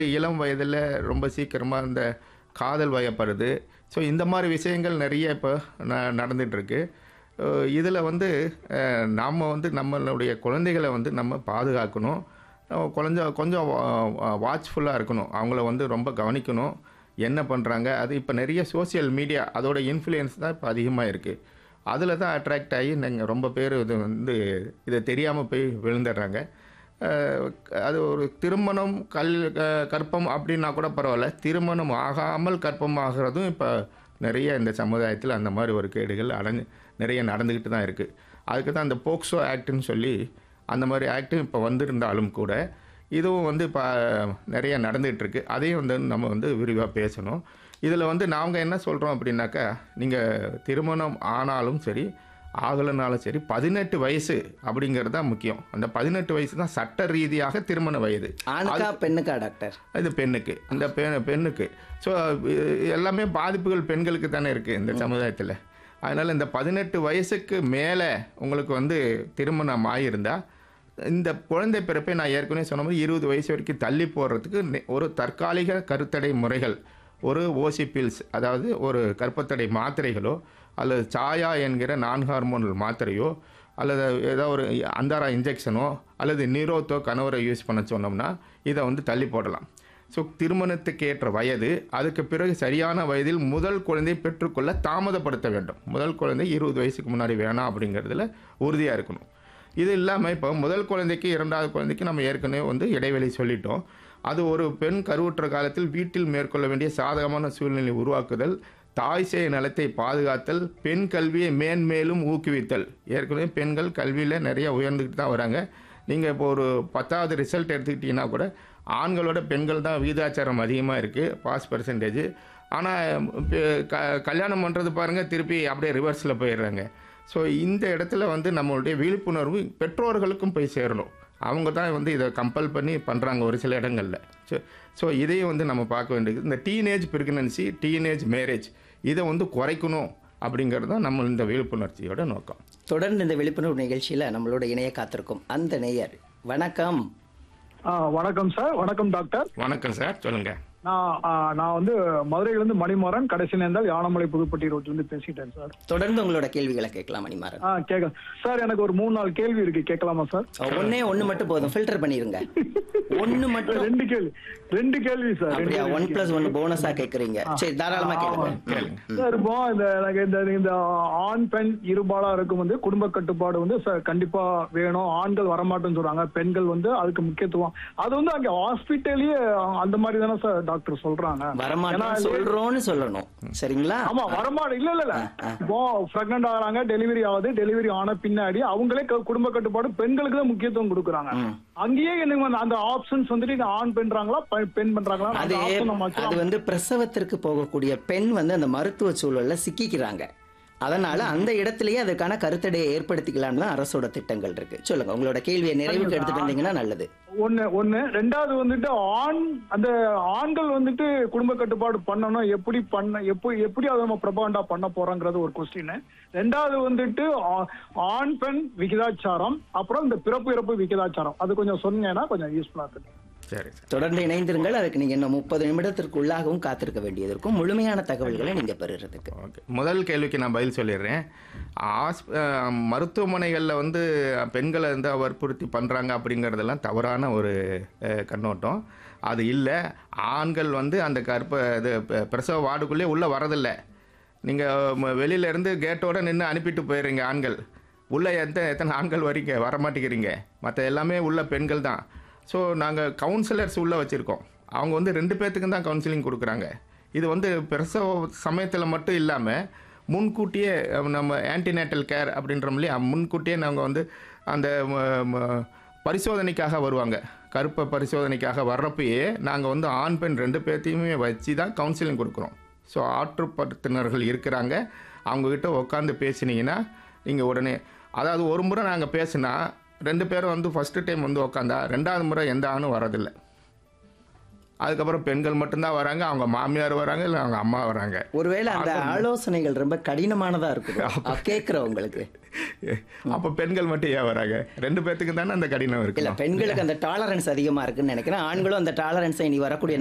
இளம் வயதில் ரொம்ப சீக்கிரமாக இந்த காதல் வயப்படுது ஸோ இந்த மாதிரி விஷயங்கள் நிறைய இப்போ ந நடந்துகிட்ருக்கு இதில் வந்து நாம் வந்து நம்மளுடைய குழந்தைகளை வந்து நம்ம பாதுகாக்கணும் அஹ் கொஞ்சம் கொஞ்சம் வாட்ச்ஃபுல்லாக இருக்கணும் அவங்கள வந்து ரொம்ப கவனிக்கணும் என்ன பண்ணுறாங்க அது இப்போ நிறைய சோஷியல் மீடியா அதோட இன்ஃப்ளூயன்ஸ் தான் இப்போ அதிகமாக இருக்குது அதில் தான் அட்ராக்ட் ஆகி நீங்கள் ரொம்ப பேர் இது வந்து இதை தெரியாமல் போய் விழுந்துடுறாங்க அஹ் அது ஒரு திருமணம் கல் க- கற்பம் அப்படின்னா கூட பரவாயில்ல திருமணம் ஆகாமல் கற்பம் ஆகிறதும் இப்போ நிறைய இந்த சமுதாயத்தில் அந்த மாதிரி ஒரு கேடுகள் அடைஞ்சு நிறைய நடந்துக்கிட்டு தான் இருக்குது அதுக்கு தான் அந்த போக்சோ ஆக்ட்னு சொல்லி அந்த மாதிரி ஆக்டும் இப்போ வந்திருந்தாலும் கூட இதுவும் வந்து இப்போ நிறைய நடந்துகிட்டு இருக்கு அதையும் வந்து நம்ம வந்து விரிவாக பேசணும் இதில் வந்து நாங்கள் என்ன சொல்கிறோம் அப்படின்னாக்கா நீங்கள் திருமணம் ஆனாலும் சரி ஆகலைனாலும் சரி பதினெட்டு வயசு அப்படிங்கிறது தான் முக்கியம் அந்த பதினெட்டு வயசு தான் சட்ட ரீதியாக திருமண வயது ஆணுக்கா பெண்ணுக்கா டாக்டர் இது பெண்ணுக்கு இந்த பெ பெண்ணுக்கு ஸோ எல்லாமே பாதிப்புகள் பெண்களுக்கு தானே இருக்குது இந்த சமுதாயத்தில் அதனால் இந்த பதினெட்டு வயசுக்கு மேலே உங்களுக்கு வந்து திருமணம் ஆகியிருந்தா இந்த குழந்தை பிறப்பை நான் ஏற்கனவே சொன்ன மாதிரி இருபது வயசு வரைக்கும் தள்ளி போடுறதுக்கு நெ- ஒரு தற்காலிக கருத்தடை முறைகள் ஒரு ஓசி பில்ஸ் அதாவது ஒரு கர்ப்பத்தடை மாத்திரைகளோ அல்லது சாயா என்கிற நான் ஹார்மோனல் மாத்திரையோ அல்லது ஏதோ ஒரு அந்தாரா இன்ஜெக்ஷனோ அல்லது நீரோத்தோ கணவரை யூஸ் பண்ண சொன்னோம்னா இதை வந்து தள்ளி போடலாம் ஸோ திருமணத்துக்கு ஏற்ற வயது அதுக்கு பிறகு சரியான வயதில் முதல் குழந்தை பெற்றுக்கொள்ள தாமதப்படுத்த வேண்டும் முதல் குழந்தை இருபது வயசுக்கு முன்னாடி வேணாம் அப்படிங்கிறதுல உறுதியாக இருக்கணும் இது இல்லாமல் இப்போ முதல் குழந்தைக்கு இரண்டாவது குழந்தைக்கு நம்ம ஏற்கனவே வந்து இடைவெளி சொல்லிட்டோம் அது ஒரு பெண் கருவுற்ற காலத்தில் வீட்டில் மேற்கொள்ள வேண்டிய சாதகமான சூழ்நிலை உருவாக்குதல் தாய் சேய் நலத்தை பாதுகாத்தல் பெண் கல்வியை மேன்மேலும் ஊக்குவித்தல் ஏற்கனவே பெண்கள் கல்வியில் நிறைய உயர்ந்துக்கிட்டு தான் வராங்க நீங்கள் இப்போ ஒரு பத்தாவது ரிசல்ட் எடுத்துக்கிட்டிங்கன்னா கூட ஆண்களோட பெண்கள் தான் விகிதாச்சாரம் அதிகமாக இருக்குது பாஸ் பர்சன்டேஜ் ஆனால் க கல்யாணம் பண்ணுறது பாருங்கள் திருப்பி அப்படியே ரிவர்ஸில் போயிடுறாங்க ஸோ இந்த இடத்துல வந்து நம்மளுடைய விழிப்புணர்வு பெற்றோர்களுக்கும் போய் சேரணும் அவங்க தான் வந்து இதை கம்பல் பண்ணி பண்ணுறாங்க ஒரு சில இடங்களில் ஸோ ஸோ இதையும் வந்து நம்ம பார்க்க வேண்டியது இந்த டீனேஜ் பிரெக்னன்சி டீனேஜ் மேரேஜ் இதை வந்து குறைக்கணும் அப்படிங்கிறது தான் நம்ம இந்த விழிப்புணர்ச்சியோட நோக்கம் தொடர்ந்து இந்த விழிப்புணர்வு நிகழ்ச்சியில நம்மளோட இணைய காத்திருக்கும் அந்த நேயர் வணக்கம் ஆ வணக்கம் சார் வணக்கம் டாக்டர் வணக்கம் சார் சொல்லுங்கள் நான் ஆ, நான் வந்து மதுரையிலிருந்து மணிமாறன் கடைசி நேர்ந்தால் யானமலை புதுப்பட்டி ரோட்ல இருந்து பேசிட்டேன் சார் தொடர்ந்து உங்களோட கேள்விகளை கேட்கலாம் மணிமாறன் ஆ கேட்க சார் எனக்கு ஒரு மூணு நாலு கேள்வி இருக்கு கேட்கலாமா சார் ஒன்னே ஒண்ணு மட்டும் போதும் ஃபில்டர் பண்ணிருங்க ஒண்ணு மட்டும் ரெண்டு கேள்வி ரெண்டு கேள்வி சார் ரெண்டு அப்படியா கேள்வி. ஒன் பிளஸ் ஒன்னு போனஸா கேக்குறீங்க சரி தாராளமா கேளுங்க கேளுங்க சார் இப்போ இந்த எனக்கு இந்த இந்த ஆண் பெண் இருபாலா இருக்கும் வந்து குடும்ப கட்டுப்பாடு வந்து சார் கண்டிப்பா வேணும் ஆண்கள் வரமாட்டேன்னு சொல்றாங்க பெண்கள் வந்து அதுக்கு முக்கியத்துவம் அது வந்து அங்க ஹாஸ்பிட்டல்லயே அந்த மாதிரி தானே சார் டாக்டர் சொல்றாங்க ஏன்னா வரமாட்டேன் சொல்றோம்னு சொல்லணும் சரிங்களா ஆமா வரமாடு இல்ல இல்ல இல்ல இப்போ பிரெக்னன்ட் ஆகுறாங்க டெலிவரி ஆகுது டெலிவரி ஆன பின்னாடி அவங்களே க- குடும்ப கட்டுப்பாடு பெண்களுக்கு தான் முக்கியத்துவம் கொடுக்குறாங்க அங்கேயே எனக்கு வந்து அந்த ஆப்ஷன்ஸ் வந்துட்டு இங்க ஆண் பண்றாங்களா பெ- பெண் பண்றாங்களா அது அந்த ஆப்ஷன் நம்ம அது வச்சுக்கலாம். வந்து பிரசவத்திற்கு போகக்கூடிய பெண் வந்து அந்த மருத்துவ சூழல்ல சிக்கிக்கிறாங்க அதனால அந்த இடத்திலேயே அதுக்கான கருத்தடையை ஏற்படுத்திக்கலாம்னு தான் அரசோட திட்டங்கள் இருக்கு சொல்லுங்க உங்களோட கேள்வியை நிறைவுக்கு எடுத்துட்டு வந்தீங்கன்னா நல்லது ஒண்ணு ஒண்ணு ரெண்டாவது வந்துட்டு ஆண் அந்த ஆண்கள் வந்துட்டு குடும்ப கட்டுப்பாடு பண்ணணும் எப்படி பண்ண எப்படி எப்படி அதை நம்ம பிரபாண்டா பண்ண போறோங்கிறது ஒரு கொஸ்டின் ரெண்டாவது வந்துட்டு ஆ- ஆண் பெண் விகிதாச்சாரம் அப்புறம் இந்த பிறப்பு இறப்பு விகிதாச்சாரம் அது கொஞ்சம் சொன்னீங்கன்னா கொஞ்சம் யூஸ்ஃபுல்லா இருக்கு சரி சார் தொடர்ந்து இணைந்திருங்கள் அதுக்கு நீங்க இன்னும் முப்பது நிமிடத்திற்கு உள்ளாகவும் காத்திருக்க வேண்டியது இருக்கும் முழுமையான தகவல்களை நீங்க பெறுறதுக்கு ஓகே முதல் கேள்விக்கு நான் பதில் சொல்லிடுறேன் ஆஸ் மருத்துவமனைகளில் வந்து பெண்களை வந்து வற்புறுத்தி பண்ணுறாங்க அப்படிங்கிறதெல்லாம் தவறான ஒரு அஹ், கண்ணோட்டம் அது இல்லை ஆண்கள் வந்து அந்த கற்ப இது ப- பிரசவ வார்டுக்குள்ளே உள்ளே வரதில்லை நீங்கள் வெளியிலேருந்து கேட்டோட நின்று அனுப்பிட்டு போயிடுறீங்க ஆண்கள் உள்ளே எத்தனை எத்தனை ஆண்கள் வரீங்க வர மாட்டேங்கிறீங்க மற்ற எல்லாமே உள்ள பெண்கள் தான் ஸோ நாங்கள் கவுன்சிலர்ஸ் உள்ளே வச்சுருக்கோம் அவங்க வந்து ரெண்டு பேர்த்துக்கும் தான் கவுன்சிலிங் கொடுக்குறாங்க இது வந்து பிரசவ சமயத்தில் மட்டும் இல்லாமல் முன்கூட்டியே அஹ், நம்ம ஆன்டிநேட்டல் கேர் அப்படின்றோம் இல்லையா முன்கூட்டியே நாங்கள் வந்து அந்த ம- ம- பரிசோதனைக்காக வருவாங்க கருப்பை பரிசோதனைக்காக வர்றப்பயே நாங்கள் வந்து ஆண் பெண் ரெண்டு பேர்த்தையுமே வச்சு தான் கவுன்சிலிங் கொடுக்குறோம் ஸோ ஆற்றுப்படுத்தினர்கள் இருக்கிறாங்க அவங்கக்கிட்ட உட்காந்து பேசினீங்கன்னா நீங்கள் உடனே அதாவது ஒரு முறை நாங்கள் பேசினா ரெண்டு பேரும் வந்து ஃபஸ்ட்டு டைம் வந்து உட்காந்தா ரெண்டாவது முறை எந்த ஆணும் வரதில்லை அதுக்கப்புறம் பெண்கள் மட்டும்தான் வராங்க அவங்க மாமியார் வராங்க இல்லை அவங்க அம்மா வராங்க ஒருவேளை அந்த ஆலோசனைகள் ரொம்ப கடினமானதா இருக்குது கேட்குறவங்களுக்கு அப்போ பெண்கள் மட்டும் ஏன் வராங்க ரெண்டு பேர்த்துக்கு தானே அந்த கடினம் இல்ல இருக்கு பெண்களுக்கு அந்த டாலரன்ஸ் அதிகமா இருக்குன்னு நினைக்கிறேன் ஆண்களும் அந்த டாலரன்ஸை இனி வரக்கூடிய